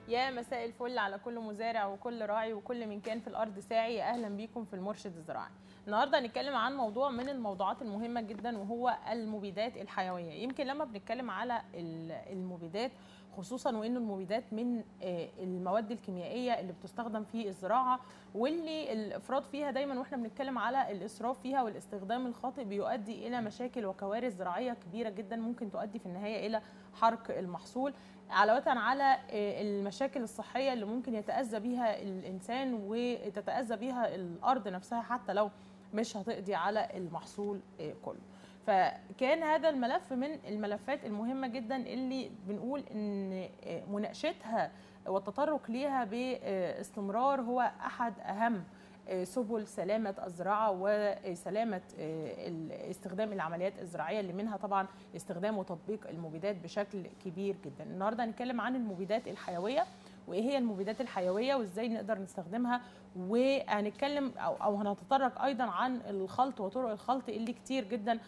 يا مساء الفل على كل مزارع وكل راعي وكل من كان في الارض ساعي اهلا بيكم في المرشد الزراعي النهارده هنتكلم عن موضوع من الموضوعات المهمه جدا وهو المبيدات الحيويه يمكن لما بنتكلم على المبيدات خصوصا وان المبيدات من المواد الكيميائيه اللي بتستخدم في الزراعه واللي الافراط فيها دايما واحنا بنتكلم على الاسراف فيها والاستخدام الخاطئ بيؤدي الى مشاكل وكوارث زراعيه كبيره جدا ممكن تؤدي في النهايه الى حرق المحصول علاوه على المشاكل الصحيه اللي ممكن يتاذى بها الانسان وتتاذى بها الارض نفسها حتى لو مش هتقضي على المحصول كله فكان هذا الملف من الملفات المهمه جدا اللي بنقول ان مناقشتها والتطرق ليها باستمرار هو احد اهم سبل سلامة الزراعة وسلامة استخدام العمليات الزراعية اللي منها طبعا استخدام وتطبيق المبيدات بشكل كبير جدا النهاردة هنتكلم عن المبيدات الحيوية وايه هي المبيدات الحيويه وازاي نقدر نستخدمها وهنتكلم او او هنتطرق ايضا عن الخلط وطرق الخلط اللي كتير جدا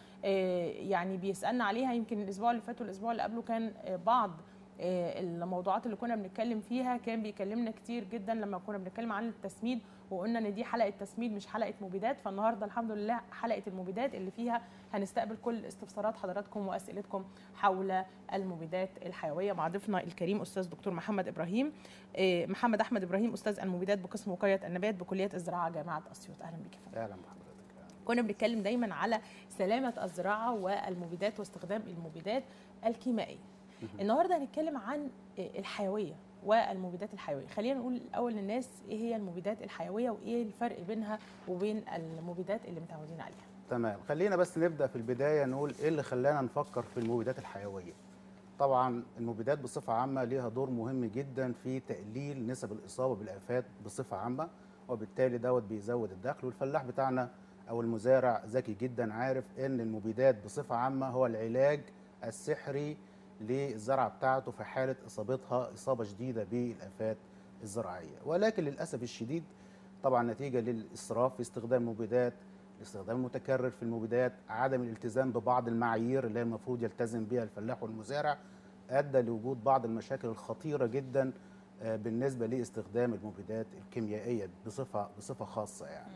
يعني بيسالنا عليها يمكن الاسبوع اللي فات والاسبوع اللي قبله كان بعض الموضوعات اللي كنا بنتكلم فيها كان بيكلمنا كتير جدا لما كنا بنتكلم عن التسميد وقلنا ان دي حلقه تسميد مش حلقه مبيدات فالنهارده الحمد لله حلقه المبيدات اللي فيها هنستقبل كل استفسارات حضراتكم واسئلتكم حول المبيدات الحيويه مع ضيفنا الكريم استاذ دكتور محمد ابراهيم محمد احمد ابراهيم استاذ المبيدات بقسم وقايه النبات بكليه الزراعه جامعه اسيوط اهلا بك اهلا بحضرتك كنا بنتكلم دايما على سلامه الزراعه والمبيدات واستخدام المبيدات الكيميائيه النهارده هنتكلم عن الحيويه والمبيدات الحيويه خلينا نقول الاول للناس ايه هي المبيدات الحيويه وايه الفرق بينها وبين المبيدات اللي متعودين عليها تمام خلينا بس نبدا في البدايه نقول ايه اللي خلانا نفكر في المبيدات الحيويه طبعا المبيدات بصفه عامه ليها دور مهم جدا في تقليل نسب الاصابه بالافات بصفه عامه وبالتالي دوت بيزود الدخل والفلاح بتاعنا او المزارع ذكي جدا عارف ان المبيدات بصفه عامه هو العلاج السحري للزرعه بتاعته في حاله اصابتها اصابه شديده بالافات الزراعيه ولكن للاسف الشديد طبعا نتيجه للاسراف في استخدام المبيدات الاستخدام المتكرر في المبيدات عدم الالتزام ببعض المعايير اللي المفروض يلتزم بها الفلاح والمزارع ادى لوجود بعض المشاكل الخطيره جدا بالنسبه لاستخدام المبيدات الكيميائيه بصفه بصفه خاصه يعني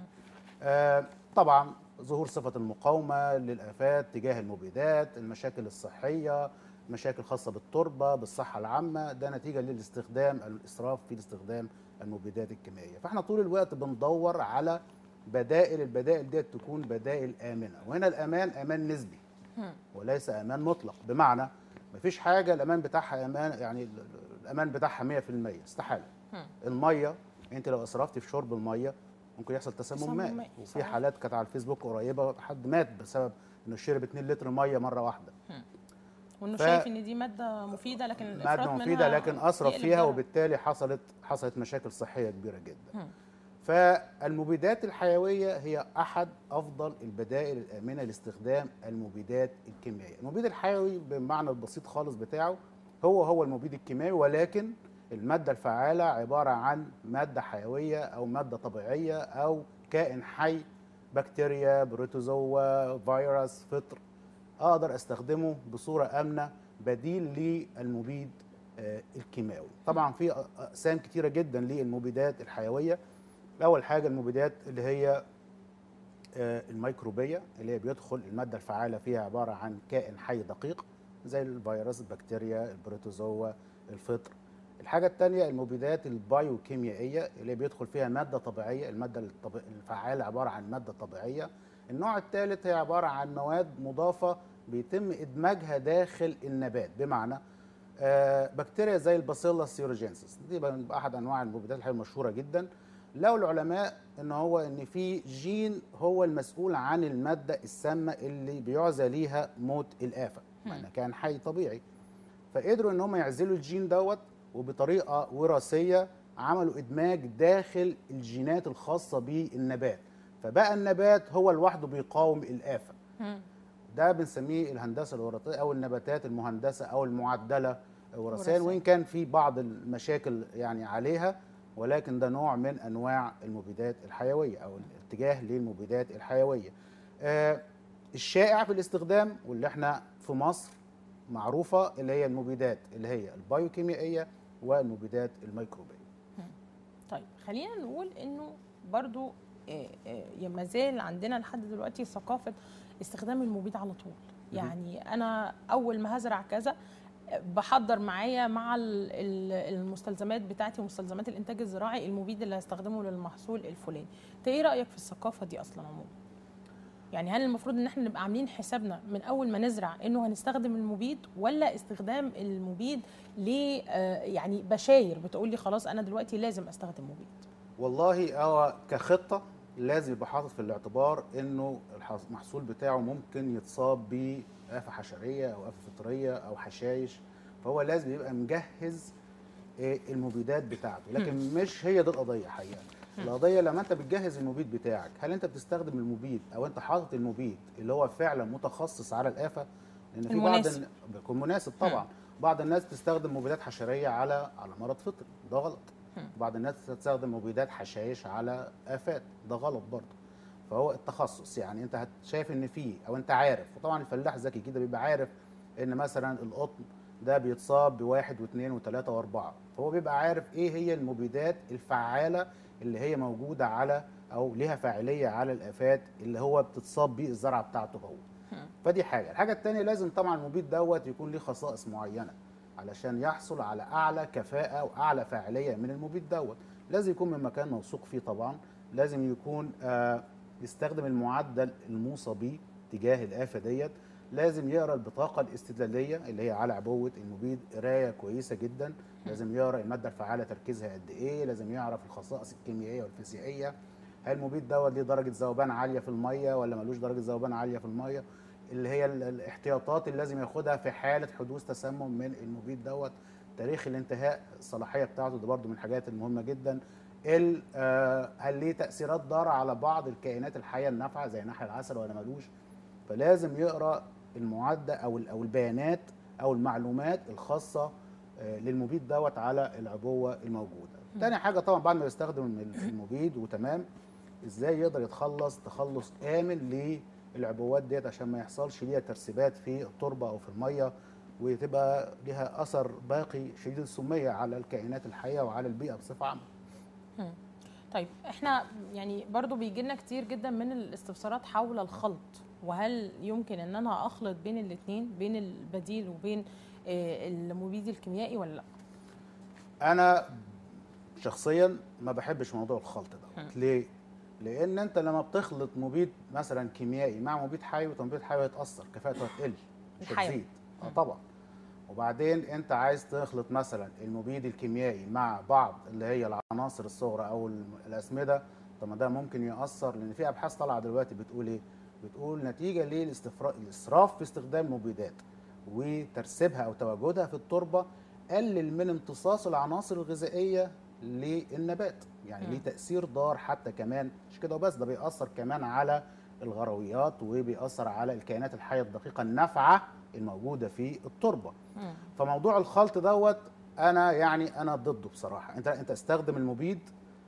طبعا ظهور صفه المقاومه للافات تجاه المبيدات المشاكل الصحيه مشاكل خاصه بالتربه بالصحه العامه ده نتيجه للاستخدام الاسراف في استخدام المبيدات الكيميائيه فاحنا طول الوقت بندور على بدائل البدائل ديت تكون بدائل امنه وهنا الامان امان نسبي وليس امان مطلق بمعنى مفيش حاجه الامان بتاعها امان يعني الامان بتاعها 100% استحاله الميه انت لو اسرفتي في شرب الميه ممكن يحصل تسمم مائي وفي حالات كانت على الفيسبوك قريبه حد مات بسبب انه شرب 2 لتر ميه مره واحده وانه ف... شايف ان دي ماده مفيده لكن ماده مفيده لكن اسرف فيها وبالتالي حصلت حصلت مشاكل صحيه كبيره جدا م. فالمبيدات الحيويه هي احد افضل البدائل الامنه لاستخدام المبيدات الكيميائيه المبيد الحيوي بالمعنى البسيط خالص بتاعه هو هو المبيد الكيميائي ولكن الماده الفعاله عباره عن ماده حيويه او ماده طبيعيه او كائن حي بكتيريا بروتوزوا فيروس فطر اقدر استخدمه بصوره امنه بديل للمبيد الكيماوي طبعا في اقسام كتيره جدا للمبيدات الحيويه اول حاجه المبيدات اللي هي الميكروبيه اللي هي بيدخل الماده الفعاله فيها عباره عن كائن حي دقيق زي الفيروس البكتيريا البروتوزوا الفطر الحاجه الثانيه المبيدات البايوكيميائيه اللي بيدخل فيها ماده طبيعيه الماده الفعاله عباره عن ماده طبيعيه النوع الثالث هي عباره عن مواد مضافه بيتم ادماجها داخل النبات بمعنى آه بكتيريا زي الباسيلا سيروجينسيس دي احد انواع المبيدات الحيويه المشهوره جدا لقوا العلماء ان هو ان في جين هو المسؤول عن الماده السامه اللي بيعزى ليها موت الافه معنى كان حي طبيعي فقدروا ان هم يعزلوا الجين دوت وبطريقه وراثيه عملوا ادماج داخل الجينات الخاصه بالنبات فبقى النبات هو لوحده بيقاوم الآفة ده بنسميه الهندسة الوراثية أو النباتات المهندسة أو المعدلة وراثيا وإن كان في بعض المشاكل يعني عليها ولكن ده نوع من أنواع المبيدات الحيوية أو الاتجاه للمبيدات الحيوية آه الشائع في الاستخدام واللي احنا في مصر معروفة اللي هي المبيدات اللي هي البايوكيميائية والمبيدات الميكروبيه طيب خلينا نقول انه برضو آه، آه، ما زال عندنا لحد دلوقتي ثقافه استخدام المبيد على طول يعني انا اول ما هزرع كذا آه، بحضر معايا مع ال- ال- المستلزمات بتاعتي ومستلزمات الانتاج الزراعي المبيد اللي هستخدمه للمحصول الفلاني انت ايه رايك في الثقافه دي اصلا عموما يعني هل المفروض ان احنا نبقى عاملين حسابنا من اول ما نزرع انه هنستخدم المبيد ولا استخدام المبيد ل آه، يعني بشاير بتقول لي خلاص انا دلوقتي لازم استخدم مبيد والله هو كخطه لازم يبقى حاطط في الاعتبار انه الحص- المحصول بتاعه ممكن يتصاب بآفة حشريه او آفة فطريه او حشائش فهو لازم يبقى مجهز آه، المبيدات بتاعته لكن مش هي دي القضيه حقيقه القضيه لما انت بتجهز المبيد بتاعك هل انت بتستخدم المبيد او انت حاطط المبيد اللي هو فعلا متخصص على الآفة لان في بعض المناسب. الن- بيكون مناسب طبعا بعض الناس تستخدم مبيدات حشريه على على مرض فطري ده غلط بعض الناس تستخدم مبيدات حشائش على آفات ده غلط برضه فهو التخصص يعني انت هت- شايف ان فيه او انت عارف وطبعا الفلاح ذكي كده بيبقى عارف ان مثلا القطن ده بيتصاب بواحد واثنين وثلاثه واربعه فهو بيبقى عارف ايه هي المبيدات الفعاله اللي هي موجوده على او ليها فاعليه على الافات اللي هو بتتصاب بيه الزرعه بتاعته هو فدي حاجه الحاجه الثانيه لازم طبعا المبيد دوت يكون ليه خصائص معينه علشان يحصل على اعلى كفاءه واعلى فاعليه من المبيد دوت لازم يكون من مكان موثوق فيه طبعا لازم يكون آه يستخدم المعدل الموصى بيه تجاه الافه ديت لازم يقرا البطاقه الاستدلاليه اللي هي على عبوه المبيد قرايه كويسه جدا لازم يقرا الماده الفعاله تركيزها قد ايه لازم يعرف الخصائص الكيميائيه والفيزيائيه هل المبيد دوت ليه درجه ذوبان عاليه في الميه ولا ملوش درجه ذوبان عاليه في الميه اللي هي ال- الاحتياطات اللي لازم ياخدها في حاله حدوث تسمم من المبيد دوت تاريخ الانتهاء الصلاحيه بتاعته ده برضو من الحاجات المهمه جدا ال- آه، هل ليه تاثيرات ضاره على بعض الكائنات الحيه النافعه زي نحل العسل ولا ملوش فلازم يقرا المعدة او ال- او البيانات او المعلومات الخاصه آه، للمبيد دوت على العبوه الموجوده. تاني حاجه طبعا بعد ما يستخدم ال- المبيد وتمام ازاي يقدر يتخلص تخلص امن للعبوات ديت عشان ما يحصلش ليها ترسيبات في التربه او في الميه وتبقى لها اثر باقي شديد السميه على الكائنات الحيه وعلى البيئه بصفه عامه. طيب احنا يعني برضو بيجي لنا كتير جدا من الاستفسارات حول الخلط وهل يمكن ان انا اخلط بين الاثنين بين البديل وبين آه، المبيد الكيميائي ولا لا انا شخصيا ما بحبش موضوع الخلط دوت ليه لان انت لما بتخلط مبيد مثلا كيميائي مع مبيد حيوي طب مبيد حيوي هيتاثر كفاءته هتقل مش الحيوي. هتزيد اه طبعا وبعدين انت عايز تخلط مثلا المبيد الكيميائي مع بعض اللي هي العناصر الصغرى او الم- الاسمده طب ما ده ممكن ياثر لان في ابحاث طالعه دلوقتي بتقول ايه بتقول نتيجه للاسراف في استخدام المبيدات وترسيبها او تواجدها في التربه قلل من امتصاص العناصر الغذائيه للنبات يعني مم. ليه تاثير ضار حتى كمان مش كده وبس ده بيأثر كمان على الغرويات وبيأثر على الكائنات الحيه الدقيقه النافعه الموجوده في التربه مم. فموضوع الخلط دوت انا يعني انا ضده بصراحه انت انت استخدم المبيد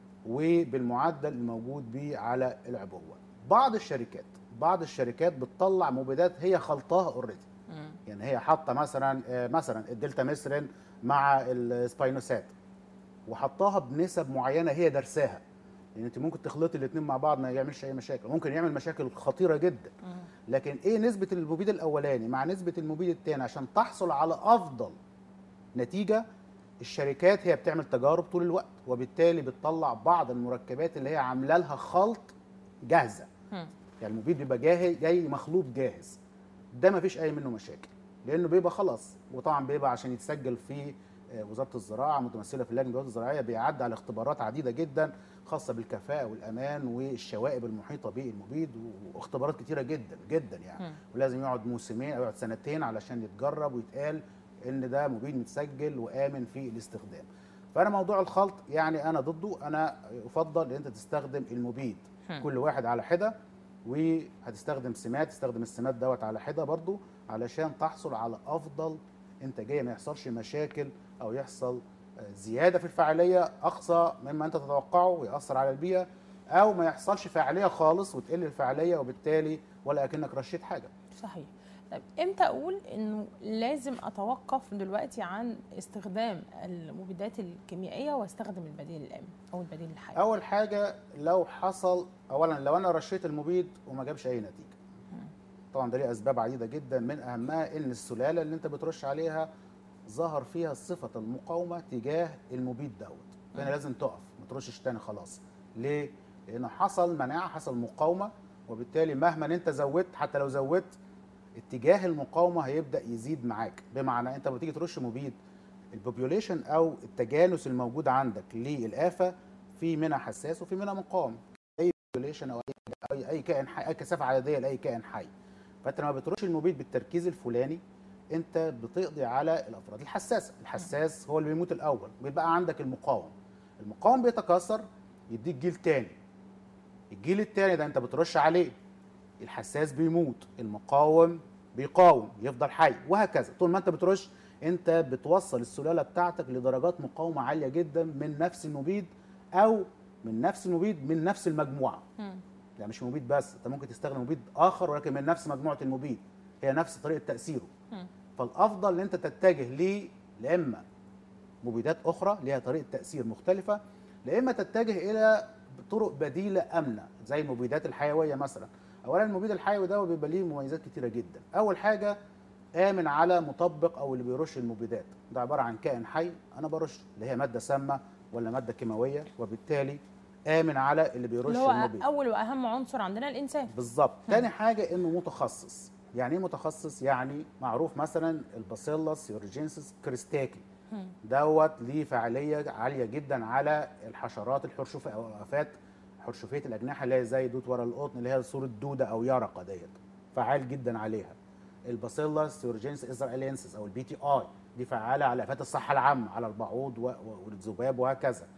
وبالمعدل الموجود بيه على العبوه بعض الشركات بعض الشركات بتطلع مبيدات هي خلطاها اوريدي مم. يعني هي حاطه مثلا آه، مثلا الدلتا ميثرين مع السباينوسات وحطاها بنسب معينه هي درساها يعني انت ممكن تخلطي الاثنين مع بعض ما يعملش اي مشاكل ممكن يعمل مشاكل خطيره جدا مم. لكن ايه نسبه المبيد الاولاني مع نسبه المبيد الثاني عشان تحصل على افضل نتيجه الشركات هي بتعمل تجارب طول الوقت وبالتالي بتطلع بعض المركبات اللي هي عامله لها خلط جاهزه مم. يعني المبيد بيبقى جاهز جاي مخلوط جاهز ده ما فيش اي منه مشاكل لانه بيبقى خلاص وطبعا بيبقى عشان يتسجل في آه، وزاره الزراعه متمثله في اللجنه الوزارة الزراعيه بيعدي على اختبارات عديده جدا خاصه بالكفاءه والامان والشوائب المحيطه بالمبيد واختبارات كتيره جدا جدا يعني مم. ولازم يقعد موسمين او يقعد سنتين علشان يتجرب ويتقال ان ده مبيد متسجل وامن في الاستخدام فانا موضوع الخلط يعني انا ضده انا افضل ان انت تستخدم المبيد هم. كل واحد على حده وهتستخدم سمات تستخدم السمات دوت على حده برضو علشان تحصل على افضل انتاجيه ما يحصلش مشاكل او يحصل آه، زياده في الفاعليه اقصى مما انت تتوقعه ويأثر على البيئه او ما يحصلش فاعليه خالص وتقل الفاعليه وبالتالي ولا اكنك رشيت حاجه صحيح طيب امتى اقول انه لازم اتوقف دلوقتي عن استخدام المبيدات الكيميائيه واستخدم البديل الامن او البديل الحيوي اول حاجه لو حصل اولا لو انا رشيت المبيد وما جابش اي نتيجه طبعا ده ليه اسباب عديده جدا من اهمها ان السلاله اللي انت بترش عليها ظهر فيها صفه المقاومه تجاه المبيد دوت فهنا لازم تقف ما ترشش تاني خلاص ليه لان حصل مناعه حصل مقاومه وبالتالي مهما انت زودت حتى لو زودت اتجاه المقاومه هيبدا يزيد معاك بمعنى انت لما تيجي ترش مبيد البوبيوليشن او التجانس الموجود عندك للآفة في منها حساس وفي منها مقاوم اي بوبيوليشن او اي اي, أي كائن حي اي كثافه عدديه لاي كائن حي فانت لما بترش المبيد بالتركيز الفلاني انت بتقضي على الافراد الحساسه الحساس هو اللي بيموت الاول بيبقى عندك المقاوم المقاوم بيتكاثر يديك جيل تاني الجيل التاني ده انت بترش عليه الحساس بيموت المقاوم بيقاوم يفضل حي وهكذا طول ما انت بترش انت بتوصل السلاله بتاعتك لدرجات مقاومه عاليه جدا من نفس المبيد او من نفس المبيد من نفس المجموعه مم. لا مش مبيد بس انت ممكن تستخدم مبيد اخر ولكن من نفس مجموعه المبيد هي نفس طريقه تاثيره مم. فالافضل ان انت تتجه ليه لا اما مبيدات اخرى ليها طريقه تاثير مختلفه لا اما تتجه الى طرق بديله امنه زي المبيدات الحيويه مثلا اولا المبيد الحيوي ده بيبقى ليه مميزات كتيره جدا اول حاجه امن على مطبق او اللي بيرش المبيدات ده عباره عن كائن حي انا برش اللي هي ماده سامه ولا ماده كيماويه وبالتالي امن على اللي بيرش اللي هو المبيد اول واهم عنصر عندنا الانسان بالظبط تاني حاجه انه متخصص يعني ايه متخصص يعني معروف مثلا الباسيلس يورجينسيس كريستاكي مم. دوت ليه فعاليه عاليه جدا على الحشرات الحرشفه او الافات حرشفيه الاجنحه اللي هي زي دوت ورا القطن اللي هي صوره دوده او يرقه ديت فعال جدا عليها الباسيلس يورجينس اسرائيلينسيس او البي تي اي دي فعاله على افات الصحه العامه على البعوض و- و- والذباب وهكذا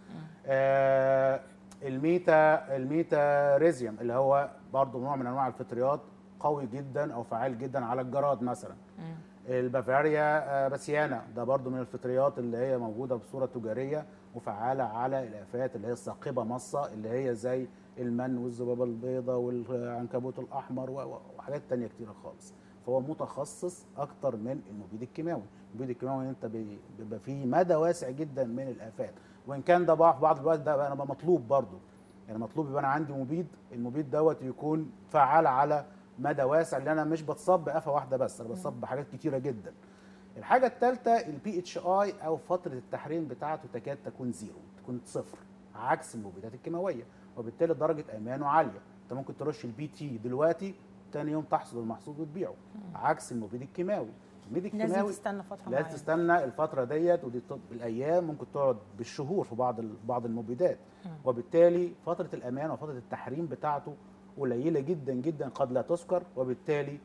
آه الميتا الميتا ريزيوم اللي هو برضه نوع من انواع الفطريات قوي جدا او فعال جدا على الجراد مثلا مم. البافاريا آه، باسيانا ده برضو من الفطريات اللي هي موجوده بصوره تجاريه وفعاله على الافات اللي هي الثاقبه مصه اللي هي زي المن والذبابه البيضاء والعنكبوت الاحمر و- و- وحاجات تانية كتيره خالص فهو متخصص اكتر من المبيد الكيماوي المبيد الكيماوي انت بي- بيبقى فيه مدى واسع جدا من الافات وان كان ده بقى في بعض الوقت ده بقى انا بقى مطلوب برضو يعني مطلوب يبقى انا عندي مبيد المبيد دوت يكون فعال على مدى واسع لان انا مش بتصاب بافه واحده بس انا بتصاب بحاجات كتيره جدا الحاجه الثالثه البي اتش اي او فتره التحريم بتاعته تكاد تكون زيرو تكون صفر عكس المبيدات الكيماويه وبالتالي درجه امانه عاليه انت ممكن ترش البي تي دلوقتي تاني يوم تحصد المحصول وتبيعه عكس المبيد الكيماوي المبيد لازم الكيماوي تستنى فتره لازم معينه تستنى الفتره ديت ودي تط- بالايام ممكن تقعد بالشهور في بعض ال- بعض المبيدات مم. وبالتالي فتره الامان وفتره التحريم بتاعته قليله جدا جدا قد لا تذكر وبالتالي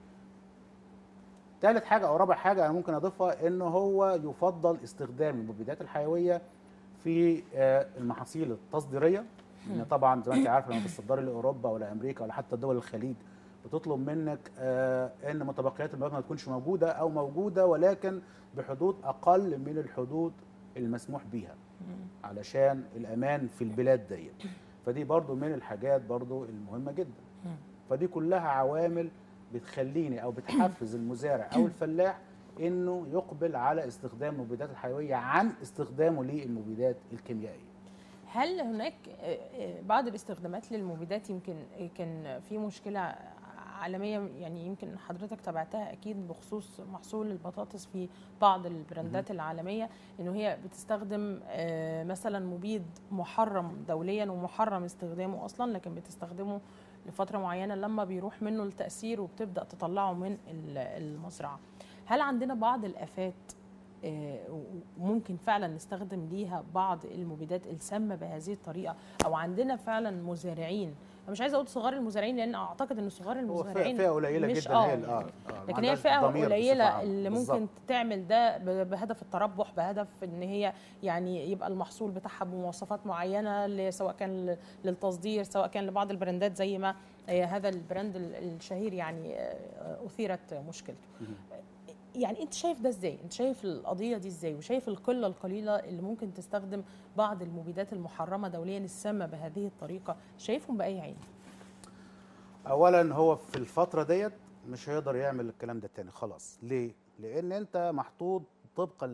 ثالث حاجه او رابع حاجه انا ممكن اضيفها ان هو يفضل استخدام المبيدات الحيويه في آه، المحاصيل التصديريه لان طبعا زي ما انت عارف لما بتصدري لاوروبا ولا امريكا ولا حتى دول الخليج بتطلب منك آه، ان متبقيات المواد ما تكونش موجوده او موجوده ولكن بحدود اقل من الحدود المسموح بيها مم. علشان الامان في البلاد ديت فدي برضو من الحاجات برضو المهمه جدا مم. فدي كلها عوامل بتخليني او بتحفز المزارع او الفلاح انه يقبل على استخدام المبيدات الحيويه عن استخدامه للمبيدات الكيميائيه هل هناك آه، آه، بعض الاستخدامات للمبيدات يمكن آه، كان في مشكله عالميه يعني يمكن حضرتك تابعتها اكيد بخصوص محصول البطاطس في بعض البراندات العالميه انه هي بتستخدم آه، مثلا مبيد محرم دوليا ومحرم استخدامه اصلا لكن بتستخدمه لفتره معينه لما بيروح منه التاثير وبتبدا تطلعه من ال- المزرعه هل عندنا بعض الافات آه، وممكن فعلا نستخدم ليها بعض المبيدات السامه بهذه الطريقه او عندنا فعلا مزارعين انا مش عايزه اقول صغار المزارعين لان اعتقد ان صغار هو فئه المزارعين فئة قليله مش جدا آه هي ال- يعني. آه ما لكن هي عندهاش فئه ضمير بصفة قليله عامة. اللي بالظبط. ممكن تعمل ده ب- بهدف التربح بهدف ان هي يعني يبقى المحصول بتاعها بمواصفات معينه ل- سواء كان ل- للتصدير سواء كان لبعض البراندات زي ما آه، هذا البراند ال- الشهير يعني آه، اثيرت مشكلته مهم. يعني انت شايف ده ازاي انت شايف القضيه دي ازاي وشايف القله القليله اللي ممكن تستخدم بعض المبيدات المحرمه دوليا السامه بهذه الطريقه شايفهم باي عين اولا هو في الفتره ديت مش هيقدر يعمل الكلام ده تاني خلاص ليه لان انت محطوط طبقا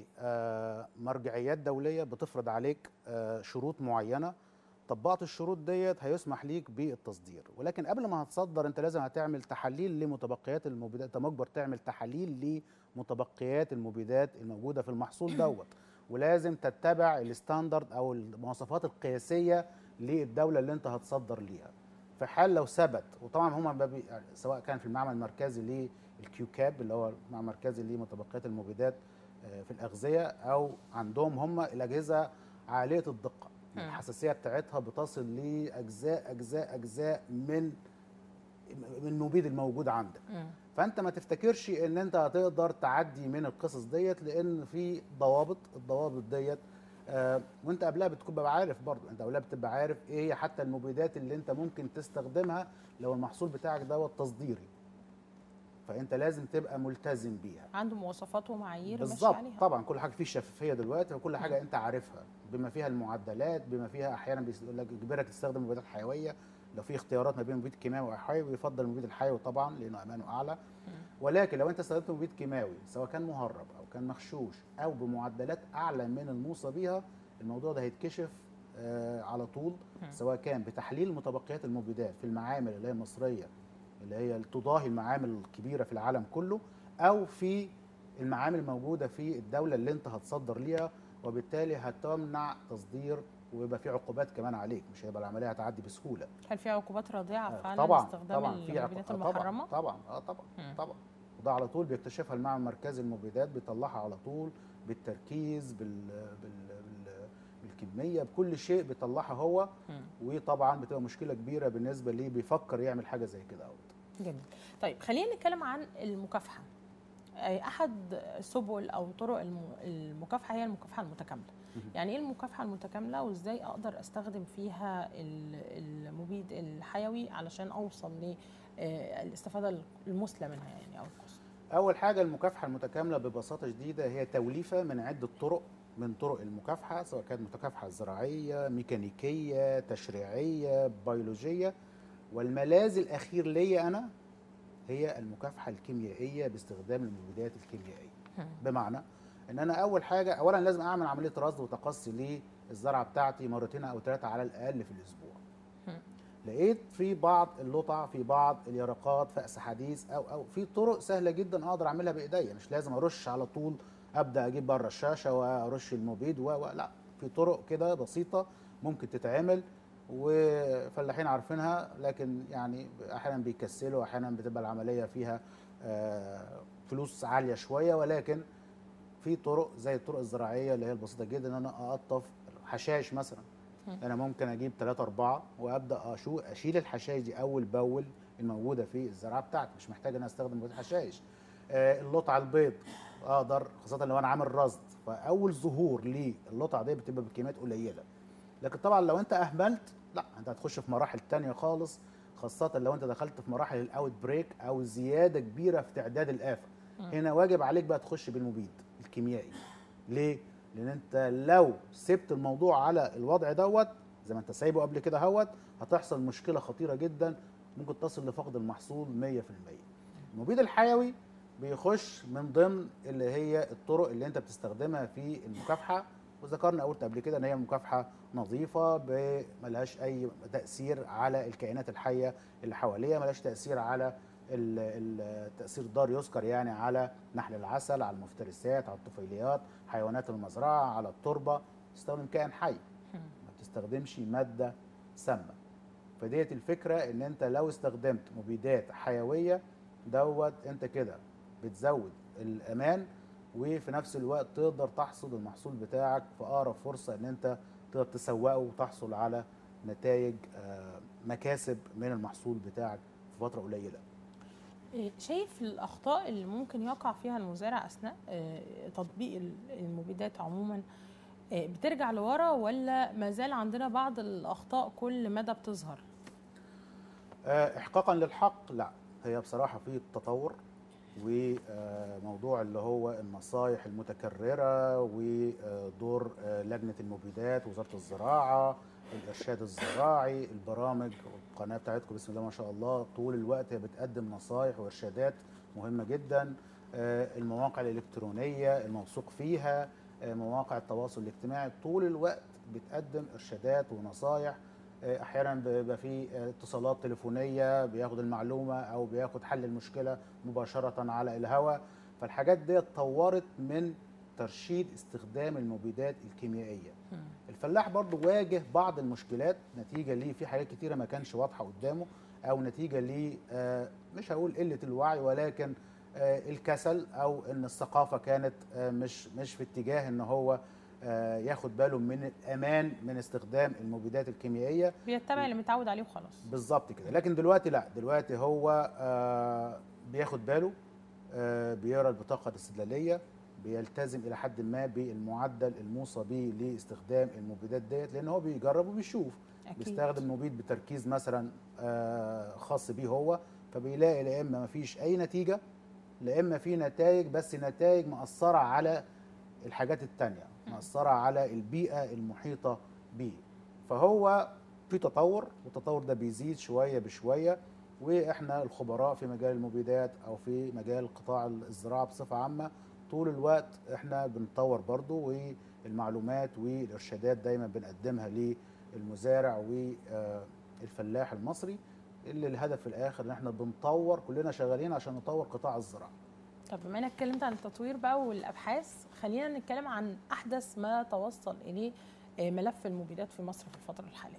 لمرجعيات دوليه بتفرض عليك آه، شروط معينه طبقت الشروط ديت هيسمح ليك بالتصدير ولكن قبل ما هتصدر انت لازم هتعمل تحاليل لمتبقيات المبيدات انت مجبر تعمل تحاليل لمتبقيات المبيدات الموجوده في المحصول دوت ولازم تتبع الستاندرد او المواصفات القياسيه للدوله اللي انت هتصدر ليها في حال لو ثبت وطبعا هم سواء كان في المعمل المركزي للكيوكاب اللي هو المعمل المركزي لمتبقيات المبيدات آه، في الاغذيه او عندهم هم الاجهزه عاليه الدقه مم. الحساسيه بتاعتها بتصل لاجزاء اجزاء اجزاء من من المبيد الموجود عندك مم. فانت ما تفتكرش ان انت هتقدر تعدي من القصص ديت لان في ضوابط الضوابط ديت آه وانت قبلها بتبقى عارف برضو انت قبلها بتبقى عارف ايه هي حتى المبيدات اللي انت ممكن تستخدمها لو المحصول بتاعك دوت تصديري فانت لازم تبقى ملتزم بيها عنده مواصفات ومعايير ماشي بالظبط عليها طبعا كل حاجه فيه شفافيه دلوقتي وكل حاجه انت عارفها بما فيها المعدلات بما فيها احيانا بيقول لك يجبرك تستخدم مبيدات حيويه لو في اختيارات ما بين مبيد كيماوي او حيوي بيفضل المبيد الحيوي طبعا لانه امانه اعلى ولكن لو انت استخدمت مبيد كيماوي سواء كان مهرب او كان مغشوش او بمعدلات اعلى من الموصى بيها الموضوع ده هيتكشف آه على طول مم. سواء كان بتحليل متبقيات المبيدات في المعامل اللي هي المصريه اللي هي تضاهي المعامل الكبيره في العالم كله او في المعامل الموجوده في الدوله اللي انت هتصدر ليها وبالتالي هتمنع تصدير ويبقى في عقوبات كمان عليك مش هيبقى العمليه هتعدي بسهوله هل في عقوبات رادعه آه، فعلا طبعا لاستخدام طبعا في المبيدات عقوبات المحرمه طبعا طبعا اه طبعا مم. طبعا وده على طول بيكتشفها المعمل المركزي للمبيدات بيطلعها على طول بالتركيز بال بال بال بالكميه بكل شيء بيطلعها هو مم. وطبعا بتبقى مشكله كبيره بالنسبه ليه بيفكر يعمل حاجه زي كده أوت. جميل طيب خلينا نتكلم عن المكافحه أي احد سبل او طرق الم- المكافحه هي المكافحه المتكامله مهم. يعني ايه المكافحه المتكامله وازاي اقدر استخدم فيها ال- المبيد الحيوي علشان اوصل للاستفاده المثلى منها يعني او القصوى اول حاجه المكافحه المتكامله ببساطه شديده هي توليفه من عده طرق من طرق المكافحه سواء كانت مكافحه زراعيه ميكانيكيه تشريعيه بيولوجيه والملاذ الاخير ليا انا هي المكافحه الكيميائيه باستخدام المبيدات الكيميائيه مم. بمعنى ان انا اول حاجه اولا لازم اعمل عمليه رصد وتقصي للزرعه بتاعتي مرتين او ثلاثه على الاقل في الاسبوع مم. لقيت في بعض اللطع في بعض اليرقات فأس حديث او او في طرق سهله جدا اقدر اعملها بايديا مش لازم ارش على طول ابدا اجيب بره الشاشه وارش المبيد و و- لا في طرق كده بسيطه ممكن تتعمل وفلاحين عارفينها لكن يعني احيانا بيكسلوا احيانا بتبقى العمليه فيها آه، فلوس عاليه شويه ولكن في طرق زي الطرق الزراعيه اللي هي البسيطه جدا ان انا اقطف حشائش مثلا مم. انا ممكن اجيب ثلاثة أربعة وابدا أشو اشيل الحشائش دي اول باول الموجوده في الزراعه بتاعتي مش محتاج ان انا استخدم مبيد حشائش آه اللطعه البيض اقدر خاصه لو انا عامل رصد فاول ظهور للقطعه دي بتبقى بكميات قليله لكن طبعا لو انت اهملت لا انت هتخش في مراحل تانية خالص خاصة لو انت دخلت في مراحل الاوت بريك او زيادة كبيرة في تعداد الآفة مم. هنا واجب عليك بقى تخش بالمبيد الكيميائي ليه؟ لان انت لو سبت الموضوع على الوضع دوت زي ما انت سايبه قبل كده هوت هتحصل مشكلة خطيرة جدا ممكن تصل لفقد المحصول 100% المبيد الحيوي بيخش من ضمن اللي هي الطرق اللي انت بتستخدمها في المكافحه وذكرنا قلت قبل كده ان هي مكافحه نظيفه ب- ملهاش اي تاثير على الكائنات الحيه اللي حواليها ملهاش تاثير على ال- ال- التاثير الضار يذكر يعني على نحل العسل على المفترسات على الطفيليات حيوانات المزرعه على التربه تستخدم كائن حي مم. ما بتستخدمش ماده سامه فديت الفكره ان انت لو استخدمت مبيدات حيويه دوت انت كده بتزود الامان وفي نفس الوقت تقدر تحصد المحصول بتاعك في اقرب فرصه ان انت تقدر تسوقه وتحصل على نتائج آه، مكاسب من المحصول بتاعك في فتره قليله إيه، شايف الاخطاء اللي ممكن يقع فيها المزارع اثناء آه، تطبيق ال- المبيدات عموما آه، بترجع لورا ولا ما زال عندنا بعض الاخطاء كل مدى بتظهر آه، احقاقا للحق لا هي بصراحه في تطور وموضوع اللي هو النصائح المتكرره ودور آه، لجنه المبيدات وزاره الزراعه الارشاد الزراعي البرامج القناه بتاعتكم بسم الله ما شاء الله طول الوقت هي بتقدم نصايح وارشادات مهمه جدا آه، المواقع الالكترونيه الموثوق فيها آه، مواقع التواصل الاجتماعي طول الوقت بتقدم ارشادات ونصايح آه، احيانا بيبقى في آه، اتصالات تليفونيه بياخد المعلومه او بياخد حل المشكله مباشره على الهواء فالحاجات دي اتطورت من ترشيد استخدام المبيدات الكيميائيه مم. الفلاح برضو واجه بعض المشكلات نتيجه ليه في حاجات كتيره ما كانش واضحه قدامه او نتيجه ليه آه، مش هقول قله الوعي ولكن آه، الكسل او ان الثقافه كانت آه، مش مش في اتجاه ان هو آه، ياخد باله من الامان من استخدام المبيدات الكيميائيه بيتبع اللي متعود عليه وخلاص بالظبط كده لكن دلوقتي لا دلوقتي هو آه، بياخد باله آه، بيقرا البطاقه الاستدلاليه بيلتزم الى حد ما بالمعدل الموصى به لاستخدام المبيدات ديت لان هو بيجرب وبيشوف اكيد بيستخدم مبيد بتركيز مثلا آه، خاص بيه هو فبيلاقي لا اما ما فيش اي نتيجه لا اما في نتائج بس نتائج مأثره على الحاجات التانية مأثره على البيئه المحيطه بيه فهو في تطور والتطور ده بيزيد شويه بشويه واحنا الخبراء في مجال المبيدات او في مجال قطاع الزراعه بصفه عامه طول الوقت احنا بنطور برضو والمعلومات والارشادات دايما بنقدمها للمزارع والفلاح المصري اللي الهدف في الاخر ان احنا بنطور كلنا شغالين عشان نطور قطاع الزراعه طب بما انك اتكلمت عن التطوير بقى والابحاث خلينا نتكلم عن احدث ما توصل اليه آه، ملف المبيدات في مصر في الفتره الحاليه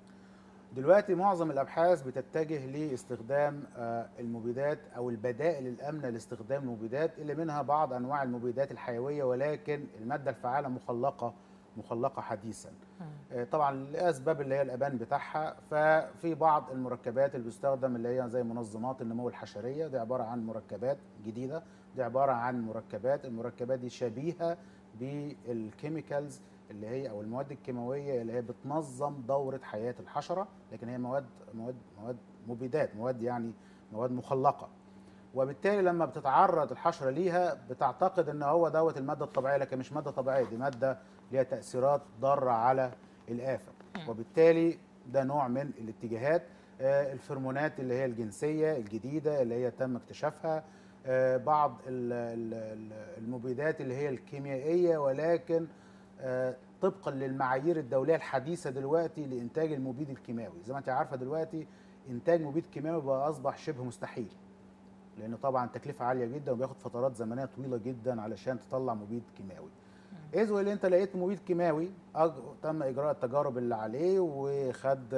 دلوقتي معظم الابحاث بتتجه لاستخدام آه، المبيدات او البدائل الامنه لاستخدام المبيدات اللي منها بعض انواع المبيدات الحيويه ولكن الماده الفعاله مخلقه مخلقه حديثا آه، طبعا لاسباب اللي هي الابان بتاعها ففي بعض المركبات اللي بتستخدم اللي هي زي منظمات النمو الحشريه دي عباره عن مركبات جديده دي عباره عن مركبات المركبات دي شبيهه بالكيميكالز اللي هي او المواد الكيماويه اللي هي بتنظم دوره حياه الحشره لكن هي مواد مواد مواد مبيدات مواد يعني مواد مخلقه وبالتالي لما بتتعرض الحشره ليها بتعتقد ان هو دوت الماده الطبيعيه لكن مش ماده طبيعيه دي ماده ليها تاثيرات ضاره على الافه مم. وبالتالي ده نوع من الاتجاهات آه، الفرمونات اللي هي الجنسيه الجديده اللي هي تم اكتشافها آه، بعض ال- ال- ال- المبيدات اللي هي الكيميائيه ولكن آه، طبقا للمعايير الدوليه الحديثه دلوقتي لانتاج المبيد الكيماوي زي ما انت عارفه دلوقتي انتاج مبيد كيماوي بقى اصبح شبه مستحيل لان طبعا تكلفه عاليه جدا وبياخد فترات زمنيه طويله جدا علشان تطلع مبيد كيماوي اذ اللي انت لقيت مبيد كيماوي أج... تم اجراء التجارب اللي عليه وخد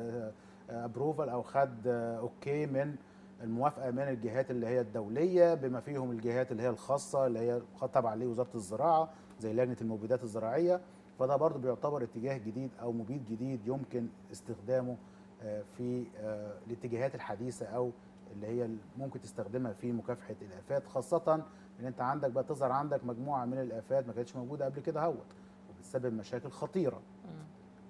ابروفال او خد آه، اوكي من الموافقه من الجهات اللي هي الدوليه بما فيهم الجهات اللي هي الخاصه اللي هي تابعه لوزاره الزراعه زي لجنه المبيدات الزراعيه فده برضه بيعتبر اتجاه جديد او مبيد جديد يمكن استخدامه آه، في آه، الاتجاهات الحديثه او اللي هي ممكن تستخدمها في مكافحه الافات خاصه ان انت عندك بقى تظهر عندك مجموعه من الافات ما كانتش موجوده قبل كده اهوت وبتسبب مشاكل خطيره مم.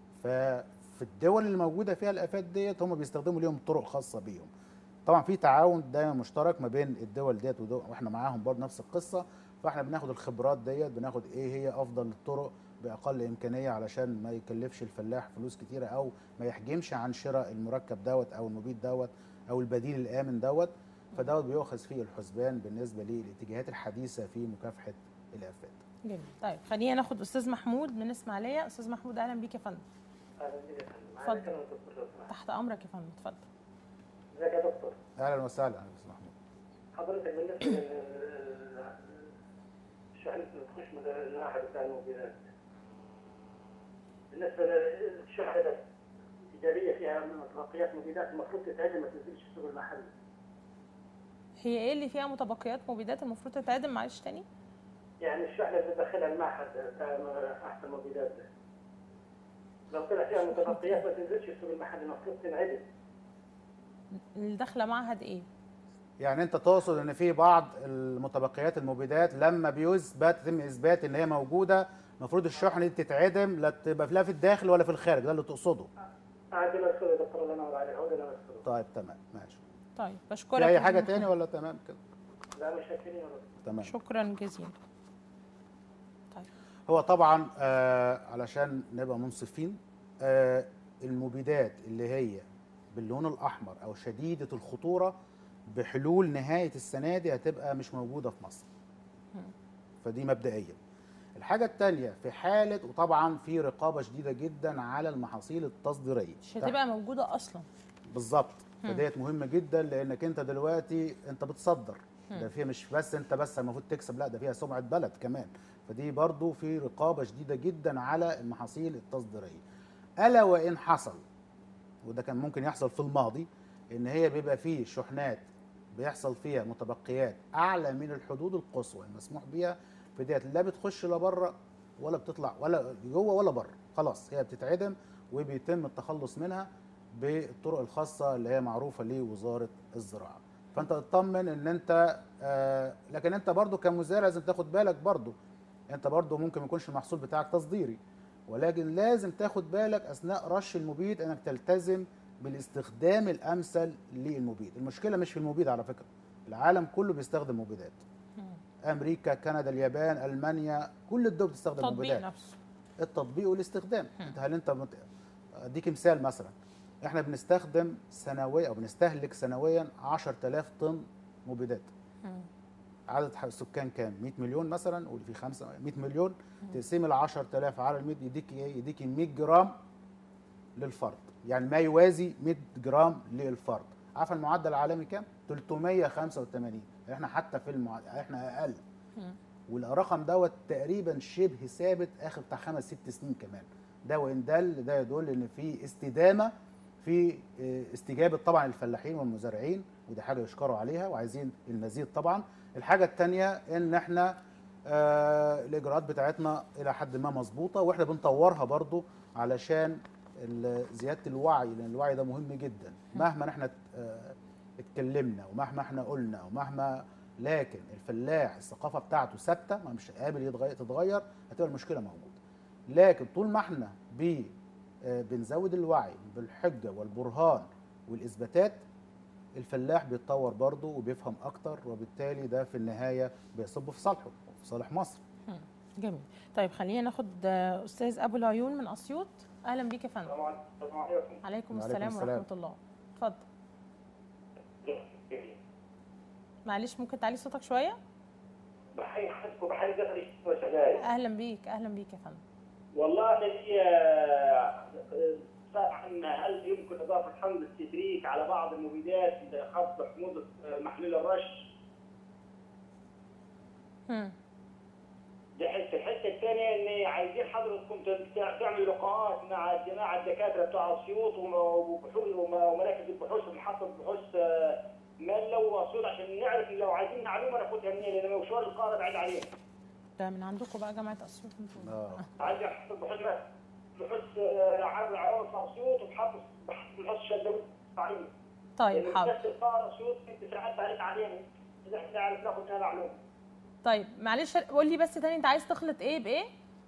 ففي الدول اللي موجوده فيها الافات ديت هم بيستخدموا ليهم طرق خاصه بيهم طبعا في تعاون دايما مشترك ما بين الدول ديت ودول- واحنا معاهم برضه نفس القصه فاحنا بناخد الخبرات ديت بناخد ايه هي افضل الطرق باقل امكانيه علشان ما يكلفش الفلاح فلوس كتيره او ما يحجمش عن شراء المركب دوت او المبيد دوت او البديل الامن دوت فدوت بيؤخذ فيه الحسبان بالنسبه للاتجاهات الحديثه في مكافحه الافات جميل طيب خلينا ناخد استاذ محمود من اسماعيليه استاذ محمود اهلا بيك يا فندم اهلا بك يا فندم اتفضل. معاك انا دكتور لو سمحت تحت امرك يا فندم اتفضل ازيك يا دكتور اهلا وسهلا يا استاذ محمود حضرتك بالنسبه للشحن اللي بتخش من الناحيه بتاع الموبيلات بالنسبه للشحن ده ايجابيه فيها من متبقيات مبيدات المفروض تتعدم ما تنزلش في السوق المحلي هي ايه اللي فيها متبقيات مبيدات المفروض تتعدم معلش تاني يعني الشحنه اللي داخلها المعهد بتاع احسن المبيدات ده لو طلع فيها متبقيات ما تنزلش في السوق المحلي المفروض تنعدم اللي داخله معهد ايه يعني انت تقصد ان في بعض المتبقيات المبيدات لما بيثبت يتم اثبات ان هي موجوده المفروض الشحنه دي تتعدم لا تبقى لا في الداخل ولا في الخارج ده اللي تقصده عندنا السوق يا دكتور الله ينور عليك هو ده اللي أنا أقصده. طيب تمام ماشي طيب في بشكرك اي يا حاجه فندم. تاني ولا تمام كده لا مش شاكرين يا دكتور تمام شكرا جزيلا طيب هو طبعا آه علشان نبقى منصفين آه، المبيدات اللي هي باللون الاحمر او شديده الخطوره بحلول نهايه السنه دي هتبقى مش موجوده في مصر فدي مبدئيا الحاجه الثانيه في حاله وطبعا في رقابه شديده جدا على المحاصيل التصديريه مش هتبقى موجوده اصلا بالظبط فديت مهمه جدا لانك انت دلوقتي انت بتصدر ده فيها مش بس انت بس المفروض تكسب لا ده فيها سمعه بلد كمان فدي برضو في رقابه شديده جدا على المحاصيل التصديريه الا وان حصل وده كان ممكن يحصل في الماضي ان هي بيبقى فيه شحنات بيحصل فيها متبقيات اعلى من الحدود القصوى المسموح بيها فديت لا بتخش لا بره ولا بتطلع ولا جوه ولا بره خلاص هي بتتعدم وبيتم التخلص منها بالطرق الخاصه اللي هي معروفه لوزاره الزراعه فانت تطمن ان انت آه لكن انت برضو كمزارع لازم تاخد بالك برضو انت برضو ممكن ما يكونش المحصول بتاعك تصديري ولكن لازم تاخد بالك اثناء رش المبيد انك تلتزم بالاستخدام الامثل للمبيد المشكله مش في المبيد على فكره العالم كله بيستخدم مبيدات امريكا كندا اليابان المانيا كل الدول بتستخدم التطبيق مبيدات نفسه التطبيق والاستخدام انت هل انت مت... اديك مثال مثلا احنا بنستخدم سنويا او بنستهلك سنويا 10000 طن مبيدات مم. عدد ح- السكان كام 100 مليون مثلا قول في 5 100 مليون تقسيم ال 10000 على ال 100 يديك ايه يديك 100 جرام للفرد يعني ما يوازي 100 جرام للفرد عارف المعدل العالمي كام 385 احنا حتى في المعدل احنا اقل مم. والرقم دوت تقريبا شبه ثابت اخر بتاع خمس ست سنين كمان ده وان دل ده يدل ان في استدامه في اه، استجابه طبعا الفلاحين والمزارعين ودي حاجه يشكروا عليها وعايزين المزيد طبعا الحاجه الثانيه ان احنا آه الاجراءات بتاعتنا الى حد ما مظبوطه واحنا بنطورها برضو علشان ال- زياده الوعي لان الوعي ده مهم جدا مهما احنا اه، اتكلمنا ومهما احنا قلنا ومهما لكن الفلاح الثقافه بتاعته ثابته ما مش قابل يتغير تتغير هتبقى المشكله موجوده لكن طول ما احنا ب آه، بنزود الوعي بالحجه والبرهان والاثباتات الفلاح بيتطور برضه وبيفهم اكتر وبالتالي ده في النهايه بيصب في صالحه وفي صالح مصر جميل طيب خلينا ناخد آه، استاذ ابو العيون من اسيوط اهلا بيك يا فندم السلام عليكم السلام عليكم عليكم وعليكم السلام السلام. ورحمه الله اتفضل معلش ممكن تعلي صوتك شويه بحي حسب وبحي قطري وسجاير اهلا بيك اهلا بيك يا فندم والله الذي عن هل يمكن اضافه حمض الستريك على بعض المبيدات لخفض حموضه محلول الرش مم. دي حته الحته الثانيه ان عايزين حضرتكم تع- تعملوا لقاءات مع جماعه الدكاتره بتوع اسيوط وم- وبحوث وم- ومراكز البحوث ومحطه بحوث آه، مله واسيوط عشان نعرف لو عايزين معلومه ناخدها منين لان مشوار القاره بعيد علينا. ده من عندكم بقى جامعه اسيوط انتوا اه عندي محطه بحوث بحوث آه، عرض عوض في اسيوط ومحطه بحوث شدوي علينا. طيب حاضر بس القاره اسيوط انت ساعات بعيد علينا اذا احنا نعرف ناخد منها معلومه. طيب معلش قول لي بس تاني انت عايز تخلط ايه بايه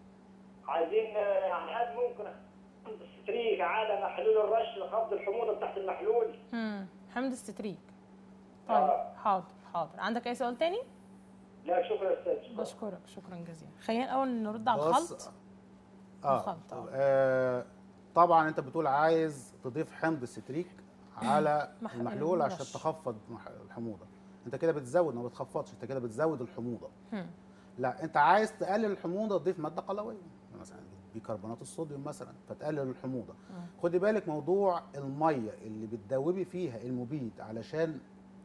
عايزين آه، يعني هل ممكن ستريك على محلول الرش لخفض الحموضه تحت المحلول مم. حمض الستريك طيب آه. حاضر حاضر عندك اي سؤال تاني لا شكرا يا استاذ شكراً. بشكرك شكرا جزيلا خلينا الاول نرد على بص، الخلط اه, الخلط، آه. آه طبعا انت بتقول عايز تضيف حمض الستريك على مح- المحلول عشان الرش. تخفض مح- الحموضه انت كده بتزود ما بتخفضش انت كده بتزود الحموضه مم. لا انت عايز تقلل الحموضه تضيف ماده قلويه مثلا بيكربونات الصوديوم مثلا فتقلل الحموضه مم. خدي بالك موضوع الميه اللي بتدوبي فيها المبيد علشان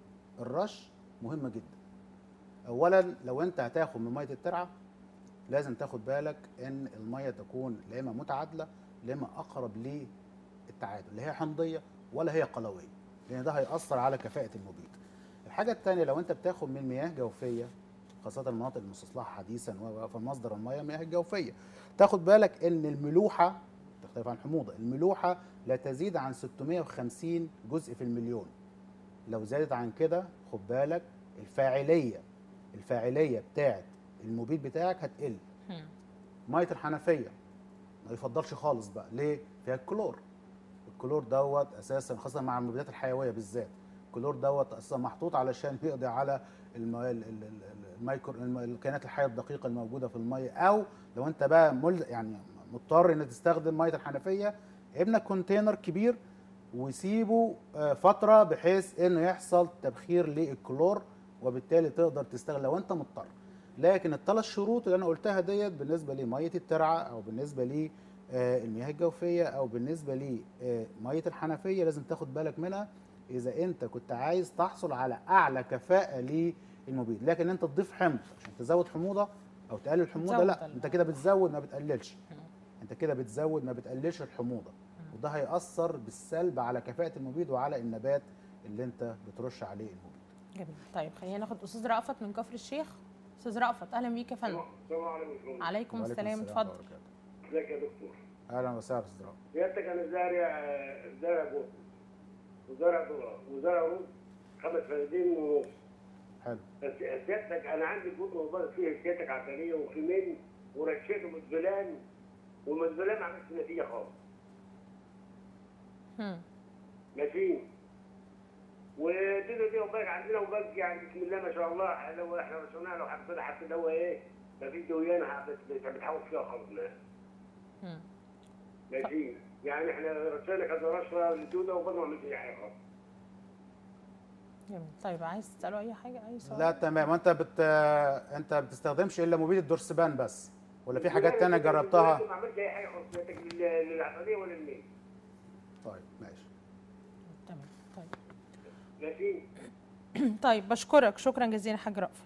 الرش مهمه جدا اولا لو انت هتاخد من ميه الترعه لازم تاخد بالك ان الميه تكون لا اما متعادله لا اما اقرب للتعادل لا هي حمضيه ولا هي قلويه لان ده هياثر على كفاءه المبيد الحاجه الثانيه لو انت بتاخد من مياه جوفيه خاصه المناطق المستصلحه حديثا و- فمصدر المياه مياه الجوفيه تاخد بالك ان الملوحه تختلف عن الحموضه الملوحه لا تزيد عن 650 جزء في المليون لو زادت عن كده خد بالك الفاعليه الفاعليه بتاعت المبيد بتاعك هتقل مم. ميه الحنفيه ما يفضلش خالص بقى ليه فيها الكلور الكلور دوت اساسا خاصه مع المبيدات الحيويه بالذات الكلور دوت اساسا محطوط علشان يقضي على الم... ال- ال- ال- الميكرو الم- الكائنات الحيه الدقيقه الموجوده في الميه او لو انت بقى مل... يعني مضطر انك تستخدم ميه الحنفيه ابنك كونتينر كبير وسيبه آه، فتره بحيث انه يحصل تبخير للكلور وبالتالي تقدر تستغل لو انت مضطر لكن الثلاث شروط اللي انا قلتها ديت بالنسبه لميه الترعه او بالنسبه لي آه، المياه الجوفيه او بالنسبه لميه الحنفيه لازم تاخد بالك منها اذا انت كنت عايز تحصل على اعلى كفاءه للمبيد لكن انت تضيف حمض عشان تزود حموضه او تقلل حموضه تزود لا ال- انت كده بتزود ما بتقللش انت كده بتزود ما بتقللش الحموضه وده هيأثر بالسلب على كفاءه المبيد وعلى النبات اللي انت بترش عليه المبيد جميل طيب خلينا ناخد استاذ رأفت من كفر الشيخ استاذ رأفت اهلا بيك يا فندم السلام عليكم عليكم السلام وعليكم اتفضل وبركاته. ازيك يا دكتور اهلا وسهلا استاذ رأفت. سيادتك انا زارع زارع جوز وزارع ذره وزارع رز خمس فدادين ونص حلو بس سيادتك انا عندي جزء وبرد فيه سيادتك عسليه وكمين ورشيته مزبلان والمزبلان ما عملش نتيجه خالص هم. ماشيين والدنيا دي وباك عندنا وباك يعني بسم الله ما شاء الله لو احنا رشناها لو حبينا حتى اللي هو ايه ما فيش دويان بت- بتحوش فيها خالص هم. ماشيين يعني احنا رشينا كذا رشه للدوده وبرضه ما عملش اي حاجه خالص جميل طيب عايز تساله اي حاجه اي سؤال لا تمام وانت بت انت بتستخدمش الا مبيد الدورسبان بس ولا في حاجات تانية جربتها ما عملتش اي حاجه خالص سيادتك لل- للعسليه ولا للميل طيب ماشي تمام طيب ماشيين طيب بشكرك شكرا جزيلا حاج رأفت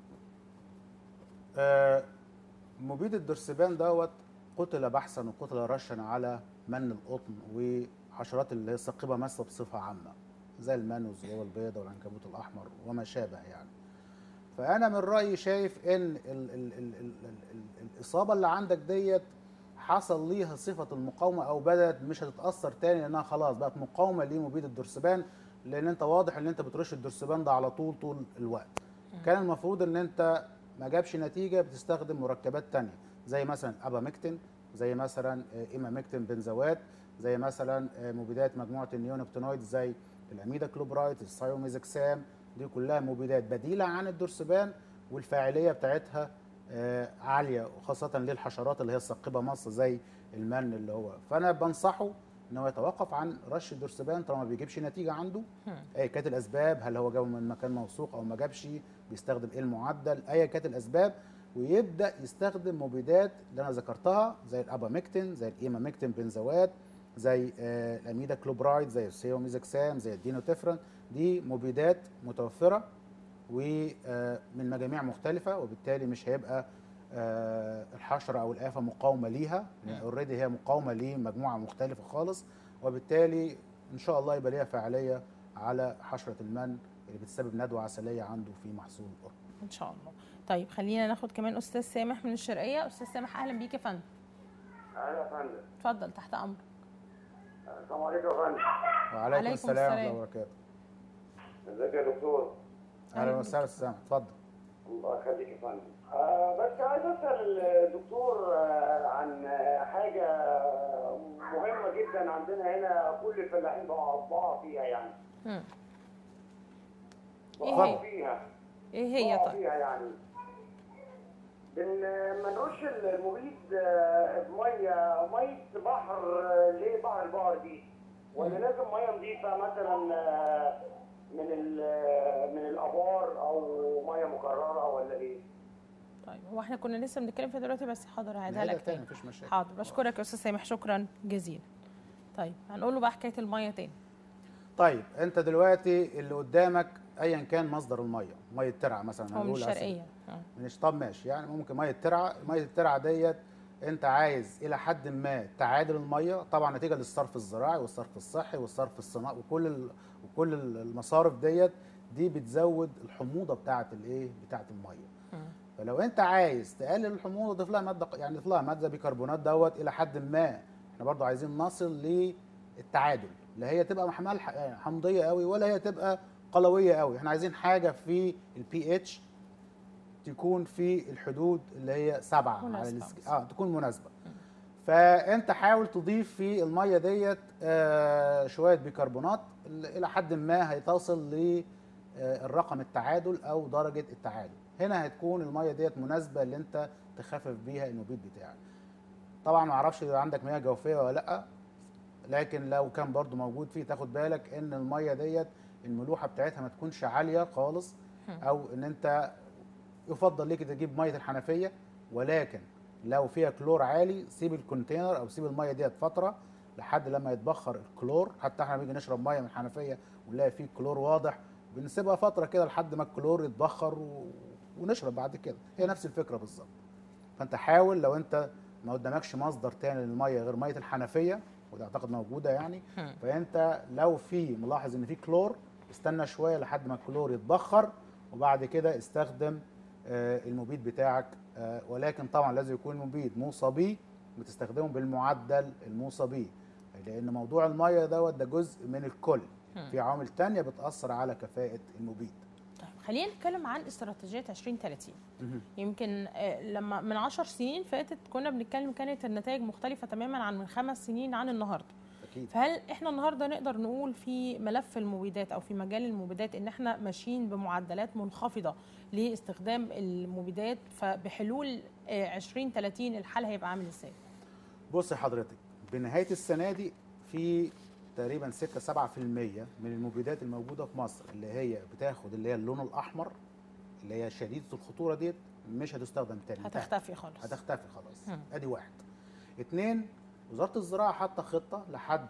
آه، مبيد الدرسبان دوت قتل بحثا وقتل رشا على من القطن وحشرات اللي هي الثقبه ماسه بصفه عامه زي المانوس اللي هو البيضه والعنكبوت الاحمر وما شابه يعني فانا من رايي شايف ان ال ال ال ال ال ال الاصابه اللي عندك ديت حصل ليها صفه المقاومه او بدات مش هتتاثر تاني لانها خلاص بقت مقاومه لمبيد الدرسبان لان انت واضح ان انت بترش الدرسبان ده على طول طول الوقت كان المفروض ان انت ما جابش نتيجه بتستخدم مركبات تانية زي مثلا ابامكتين زي مثلا آه، ايمامكتين بنزوات زي مثلا آه، مبيدات مجموعه النيونبتينويد زي الاميدا كلوبرايت السايوميزكسام دي كلها مبيدات بديله عن الدرسبان والفاعليه بتاعتها آه، عاليه وخاصه للحشرات اللي هي الثقبه مص زي المن اللي هو فانا بنصحه ان هو يتوقف عن رش الدرسبان طالما ما بيجيبش نتيجه عنده ايا كانت الاسباب هل هو جابه من مكان موثوق او ما جابش بيستخدم ايه المعدل ايا كانت الاسباب ويبدا يستخدم مبيدات اللي انا ذكرتها زي الابامكتين زي الايمامكتين بنزوات زي آه الاميدا كلوبرايد زي السيوميزكسام زي الدينوتيفران دي مبيدات متوفره ومن مجاميع مختلفه وبالتالي مش هيبقى آه، الحشره او الافه مقاومه ليها اوريدي هي مقاومه لمجموعه مختلفه خالص وبالتالي ان شاء الله يبقى ليها فاعليه على حشره المن اللي بتسبب ندوه عسليه عنده في محصول القرن ان شاء الله طيب خلينا ناخد كمان استاذ سامح من الشرقيه استاذ سامح اهلا بيك يا فندم اهلا يا فندم اتفضل تحت امرك السلام عليكم يا فندم وعليكم عليكم السلام ورحمه السلام. الله وبركاته ازيك يا دكتور اهلا أهلا وسهلا استاذ سامح اتفضل الله يخليك يا فندم آه بس عايز اسال الدكتور آه عن آه، حاجه مهمه جدا عندنا هنا كل الفلاحين بقوا بقوا فيها يعني مم. بقوا إيه هي؟ فيها ايه هي بقوا طيب فيها يعني بن ما نرش المبيد آه، بميه ميه بحر آه، ليه بحر البحر دي ولا لازم ميه نظيفه مثلا آه، من ال- من الابار او ميه مكرره ولا ايه؟ طيب هو احنا كنا لسه بنتكلم فيها دلوقتي بس حاضر هعيدها نعيدها لك تاني تاني مفيش مشاكل حاضر بشكرك يا استاذ سامح شكرا جزيلا طيب هنقول له بقى حكايه الميه تاني طيب انت دلوقتي اللي قدامك ايا كان مصدر الميه ميه ترعه مثلا هو من هنقول أسف. الشرقيه آه. مش طب ماشي يعني ممكن ميه ترعه ميه الترعه ديت انت عايز الى حد ما تعادل الميه طبعا نتيجه للصرف الزراعي والصرف الصحي والصرف الصناعي وكل ال... وكل ال- المصارف ديت دي بتزود الحموضه بتاعه الايه بتاعه الميه مم. فلو انت عايز تقلل الحموضه ضيف لها ماده يعني ضيف لها ماده بيكربونات دوت الى حد ما احنا برضو عايزين نصل للتعادل لا هي تبقى محمال ح- حمضيه قوي ولا هي تبقى قلويه قوي احنا عايزين حاجه في البي اتش تكون في الحدود اللي هي سبعة على مناسبة الاسك... بس. اه تكون مناسبه فانت حاول تضيف في الميه ديت آه شويه بيكربونات ال- الى حد ما هيتصل للرقم التعادل او درجه التعادل هنا هتكون الميه ديت مناسبه اللي انت تخفف بيها المبيد بتاعك طبعا ما اعرفش اذا عندك مياه جوفيه ولا لا لكن لو كان برضو موجود فيه تاخد بالك ان الميه ديت الملوحه بتاعتها ما تكونش عاليه خالص او ان انت يفضل ليك تجيب ميه الحنفيه ولكن لو فيها كلور عالي سيب الكونتينر او سيب الميه ديت فتره لحد لما يتبخر الكلور حتى احنا بنيجي نشرب ميه من الحنفيه ونلاقي فيه كلور واضح بنسيبها فتره كده لحد ما الكلور يتبخر و... ونشرب بعد كده هي نفس الفكره بالظبط فانت حاول لو انت ما قدامكش مصدر تاني للميه غير ميه الحنفيه ودي اعتقد موجوده يعني هم. فانت لو في ملاحظ ان في كلور استنى شويه لحد ما الكلور يتبخر وبعد كده استخدم آه، المبيد بتاعك آه، ولكن طبعا لازم يكون مبيد موصى بيه وتستخدمه بالمعدل الموصى بيه لان موضوع الميه دوت ده جزء من الكل هم. في عوامل تانية بتاثر على كفاءه المبيد طيب خلينا نتكلم عن استراتيجيه 2030 يمكن آه، لما من 10 سنين فاتت كنا بنتكلم كانت النتائج مختلفه تماما عن من خمس سنين عن النهارده اكيد فهل احنا النهارده نقدر نقول في ملف المبيدات او في مجال المبيدات ان احنا ماشيين بمعدلات منخفضه لاستخدام المبيدات فبحلول آه، 2030 الحال هيبقى عامل ازاي؟ بص يا حضرتك بنهايه السنه دي في تقريبا 6 7% من المبيدات الموجوده في مصر اللي هي بتاخد اللي هي اللون الاحمر اللي هي شديده الخطوره ديت مش هتستخدم تاني انتهت. هتختفي خالص هتختفي خلاص مم. ادي واحد اتنين وزاره الزراعه حاطه خطه لحد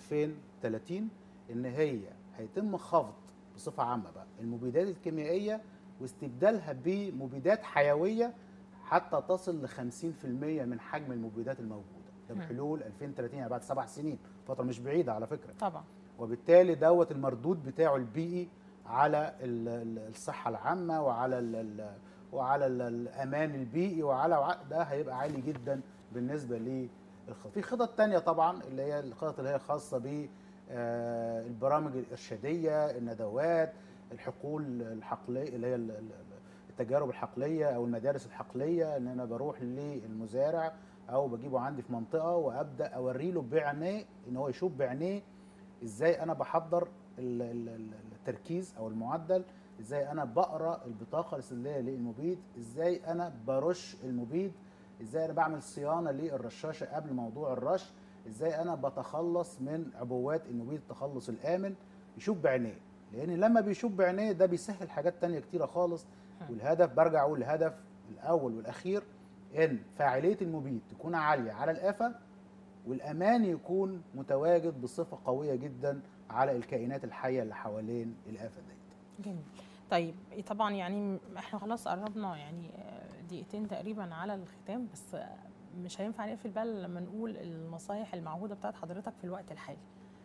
2030 ان هي هيتم خفض بصفه عامه بقى المبيدات الكيميائيه واستبدالها بمبيدات حيويه حتى تصل ل 50% من حجم المبيدات الموجوده ده مم. بحلول 2030 يعني بعد سبع سنين فتره مش بعيده على فكره طبعا وبالتالي دوت المردود بتاعه البيئي على ال- ال- الصحه العامه وعلى ال ال وعلى ال- الامان البيئي وعلى وع- ده هيبقى عالي جدا بالنسبه للخطط في خطط تانية طبعا اللي هي الخطط اللي هي خاصه ب آه، البرامج الارشاديه الندوات الحقول الحقليه اللي هي ال- ال- التجارب الحقليه او المدارس الحقليه ان انا بروح للمزارع او بجيبه عندي في منطقه وابدا اوري له بعينيه ان هو يشوف بعينيه ازاي انا بحضر ال- ال- ال- التركيز او المعدل ازاي انا بقرا البطاقه الاستدلاليه للمبيد ازاي انا برش المبيد ازاي انا بعمل صيانه للرشاشه قبل موضوع الرش ازاي انا بتخلص من عبوات المبيد التخلص الامن يشوف بعينيه لان لما بيشوف بعينيه ده بيسهل حاجات تانية كتيره خالص والهدف برجع اقول الهدف الاول والاخير ان فاعليه المبيد تكون عاليه على الافه والامان يكون متواجد بصفه قويه جدا على الكائنات الحيه اللي حوالين الافه ديت جميل طيب طبعا يعني احنا خلاص قربنا يعني آه، دقيقتين تقريبا على الختام بس آه، مش هينفع نقفل بقى لما نقول النصايح المعهوده بتاعت حضرتك في الوقت الحالي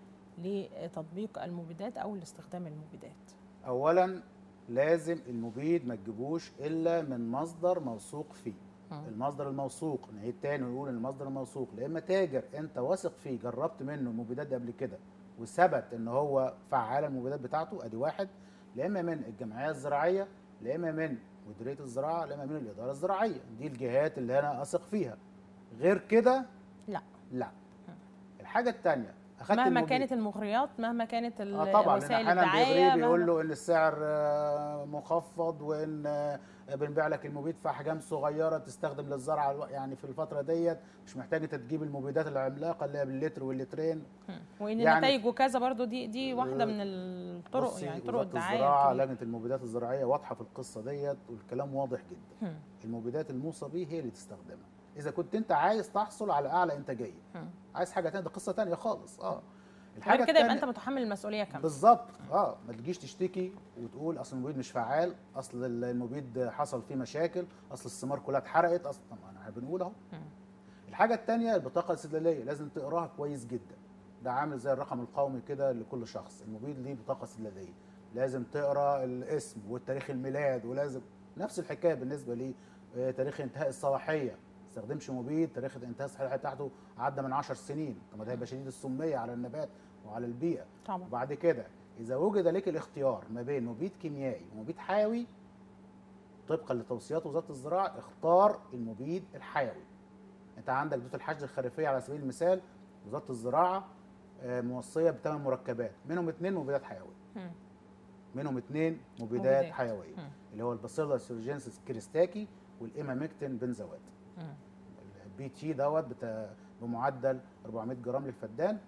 لتطبيق المبيدات او لاستخدام المبيدات اولا لازم المبيد ما تجيبوش الا من مصدر موثوق فيه مم. المصدر الموثوق نعيد تاني ونقول إن المصدر الموثوق لا اما تاجر انت واثق فيه جربت منه المبيدات دي قبل كده وثبت ان هو فعال المبيدات بتاعته ادي واحد لا اما من الجمعيه الزراعيه لا اما من مديريه الزراعه لا اما من الاداره الزراعيه دي الجهات اللي انا اثق فيها غير كده لا لا الحاجه الثانيه اخدت مهما المبيد. كانت المغريات مهما كانت ال- اه طبعا لان وسائل احيانا الدعايه بيغريه بيقول مهما- له ان السعر آه، مخفض وان آه، بنبيع لك المبيد في احجام صغيره تستخدم للزرع الو- يعني في الفتره ديت مش محتاج انت تجيب المبيدات العملاقه اللي هي باللتر واللترين مم. وان يعني- النتائج وكذا برضو دي دي واحده من الطرق بصي، يعني طرق وزارة الدعايه الزراعه الكبيرة. لجنه المبيدات الزراعيه واضحه في القصه ديت والكلام واضح جدا مم. المبيدات الموصى به هي اللي تستخدمها اذا كنت انت عايز تحصل على اعلى انتاجيه مم. عايز حاجه ثانيه ده قصه ثانيه خالص اه غير كده يبقى التانية- انت متحمل المسؤوليه كامله بالظبط اه ما تجيش تشتكي وتقول اصل المبيد مش فعال اصل المبيد حصل فيه مشاكل اصل الثمار كلها اتحرقت اصل طب انا بنقول اهو مم. الحاجه الثانيه البطاقه الاستدلاليه لازم تقراها كويس جدا ده عامل زي الرقم القومي كده لكل شخص المبيد ليه بطاقه استدلاليه لازم تقرا الاسم والتاريخ الميلاد ولازم نفس الحكايه بالنسبه لي آه، تاريخ انتهاء الصلاحيه ما تستخدمش مبيد تاريخ انتهاء الصلاحيه بتاعته عدى من 10 سنين طب ما ده هيبقى شديد السميه على النبات وعلى البيئه طبعا وبعد كده اذا وجد لك الاختيار ما بين مبيد كيميائي ومبيد حيوي طبقا لتوصيات وزاره الزراعه اختار المبيد الحيوي انت عندك دوت الحشد الخريفيه على سبيل المثال وزاره الزراعه آه، موصيه بثمان مركبات منهم اثنين مبيدات حيويه مم. منهم اثنين مبيدات, مبيدات. حيويه مم. اللي هو الباسيلا سيرجينسيس كريستاكي والإيمامكتين بنزوات مم. البي تي دوت بتا- بمعدل 400 جرام للفدان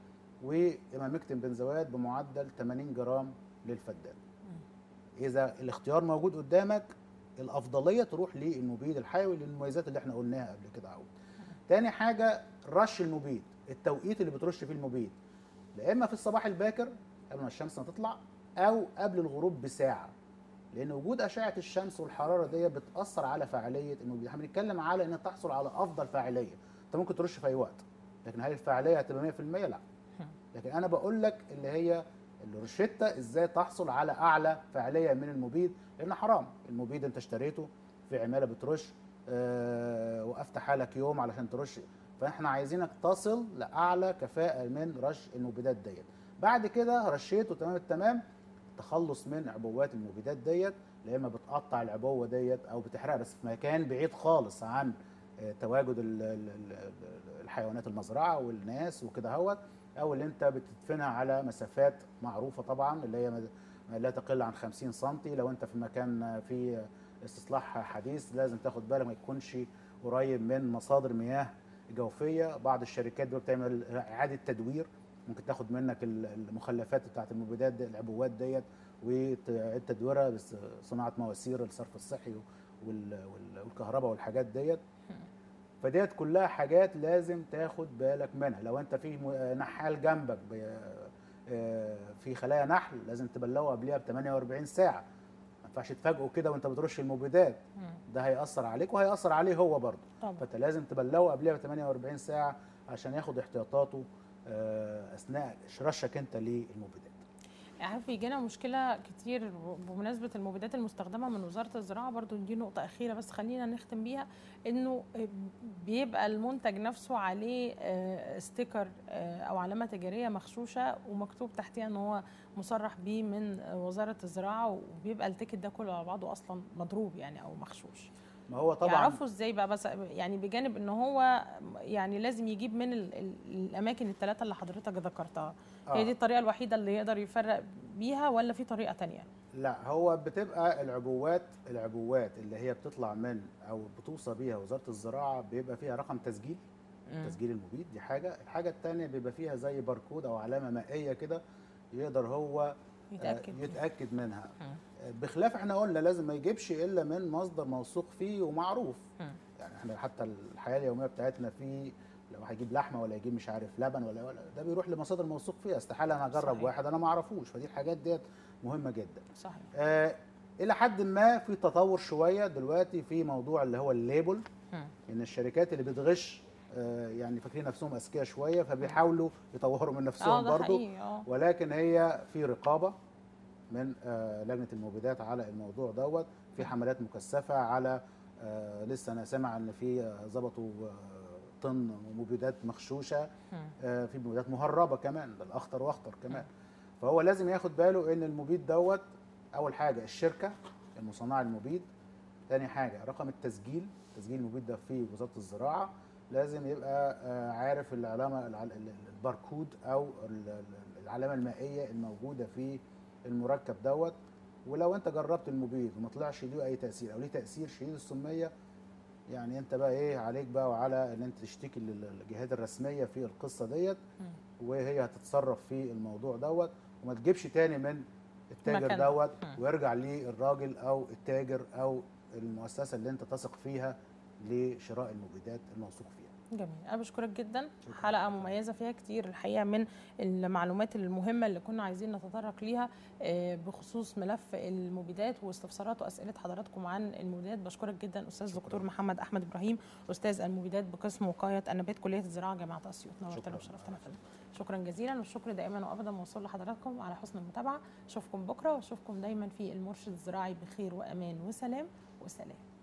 وامامكتين بنزوات بمعدل 80 جرام للفدان اذا الاختيار موجود قدامك الافضليه تروح للمبيد الحيوي للمميزات اللي احنا قلناها قبل كده اهو تاني حاجه رش المبيد التوقيت اللي بترش فيه المبيد لا اما في الصباح الباكر قبل ما الشمس ما تطلع او قبل الغروب بساعه لان وجود اشعه الشمس والحراره دي بتاثر على فاعليه المبيد احنا بنتكلم على ان تحصل على افضل فاعليه انت ممكن ترش في اي وقت لكن هل الفاعليه هتبقى 100% لا لكن انا بقول لك اللي هي الروشته ازاي تحصل على اعلى فاعليه من المبيد لان حرام المبيد انت اشتريته في عماله بترش أه وقفت حالك يوم علشان ترش فاحنا عايزينك تصل لاعلى كفاءه من رش المبيدات ديت بعد كده رشيته تمام التمام تخلص من عبوات المبيدات ديت لا اما بتقطع العبوه ديت او بتحرقها بس في مكان بعيد خالص عن آه، تواجد ال- ال- ال- الحيوانات المزرعه والناس وكده هوت او اللي انت بتدفنها على مسافات معروفه طبعا اللي هي ما- لا تقل عن 50 سم لو انت في مكان فيه استصلاح حديث لازم تاخد بالك ما يكونش قريب من مصادر مياه جوفيه بعض الشركات دول بتعمل اعاده تدوير ممكن تاخد منك ال- المخلفات بتاعت المبيدات دي العبوات ديت وتعيد تدويرها بس صناعه مواسير الصرف الصحي وال- وال- والكهرباء والحاجات ديت فديت كلها حاجات لازم تاخد بالك منها لو انت في م- نحال جنبك ب- آه، في خلايا نحل لازم تبلغه قبلها ب 48 ساعه ما ينفعش تفاجئه كده وانت بترش المبيدات ده هيأثر عليك وهيأثر عليه هو برضه طبعا فانت لازم تبلغه قبلها ب 48 ساعه عشان ياخد احتياطاته آه، اثناء رشك انت للمبيدات عارف بيجينا مشكله كتير بمناسبه المبيدات المستخدمه من وزاره الزراعه برضو دي نقطه اخيره بس خلينا نختم بيها انه بيبقى المنتج نفسه عليه آه، ستيكر آه، او علامه تجاريه مغشوشه ومكتوب تحتها ان هو مصرح بيه من وزاره الزراعه وبيبقى التيكت ده كله على بعضه اصلا مضروب يعني او مغشوش ما هو طبعا يعرفوا ازاي بقى بس يعني بجانب ان هو يعني لازم يجيب من ال- ال- الاماكن الثلاثه اللي حضرتك ذكرتها آه. هي دي الطريقه الوحيده اللي يقدر يفرق بيها ولا في طريقه تانية لا هو بتبقى العبوات العبوات اللي هي بتطلع من او بتوصى بيها وزاره الزراعه بيبقى فيها رقم تسجيل تسجيل المبيد دي حاجه الحاجه الثانيه بيبقى فيها زي باركود او علامه مائيه كده يقدر هو آه، يتاكد يتاكد منها مم. آه، بخلاف احنا قلنا لازم ما يجيبش الا من مصدر موثوق فيه ومعروف مم. يعني احنا حتى الحياه اليوميه بتاعتنا في لو هيجيب لحمه ولا يجيب مش عارف لبن ولا ولا ده بيروح لمصادر موثوق فيها استحاله انا اجرب صحيح. واحد انا ما اعرفوش فدي الحاجات ديت مهمه جدا صحيح آه الى حد ما في تطور شويه دلوقتي في موضوع اللي هو الليبل مم. ان الشركات اللي بتغش آه يعني فاكرين نفسهم اذكياء شويه فبيحاولوا يطوروا من اه نفسهم ده برضو حقيقي اه ولكن هي في رقابه من آه لجنه المبيدات على الموضوع دوت في حملات مكثفه على آه لسه انا سامع ان في آه، ظبطوا آه طن مبيدات مغشوشه مم. آه، في مبيدات مهربه كمان ده الاخطر واخطر كمان فهو لازم ياخد باله ان المبيد دوت اول حاجه الشركه المصنعه المبيد تاني حاجه رقم التسجيل تسجيل المبيد ده في وزاره الزراعه لازم يبقى آه، عارف العلامه الع- ال- ال- الباركود او ال- ال- العلامه المائيه الموجوده في المركب دوت ولو انت جربت المبيد وما طلعش ليه اي تاثير او ليه تاثير شديد السميه يعني انت بقى ايه عليك بقى وعلى ان انت تشتكي للجهات الرسميه في القصه ديت مم. وهي هتتصرف في الموضوع دوت وما تجيبش تاني من التاجر المكان ده. دوت مم. ويرجع للراجل او التاجر او المؤسسه اللي انت تثق فيها لشراء المبيدات الموثوق فيها جميل انا بشكرك جدا شكراً. حلقه مميزه فيها كتير الحقيقه من المعلومات المهمه اللي كنا عايزين نتطرق ليها آه، بخصوص ملف المبيدات واستفسارات واسئله حضراتكم عن المبيدات بشكرك جدا استاذ شكراً. دكتور محمد احمد ابراهيم استاذ المبيدات بقسم وقايه النبات كليه الزراعه جامعه اسيوط نورتنا شكراً. وشرفتنا فندم شكرا جزيلا والشكر دائما وابدا موصول لحضراتكم على حسن المتابعه اشوفكم بكره واشوفكم دايما في المرشد الزراعي بخير وامان وسلام وسلام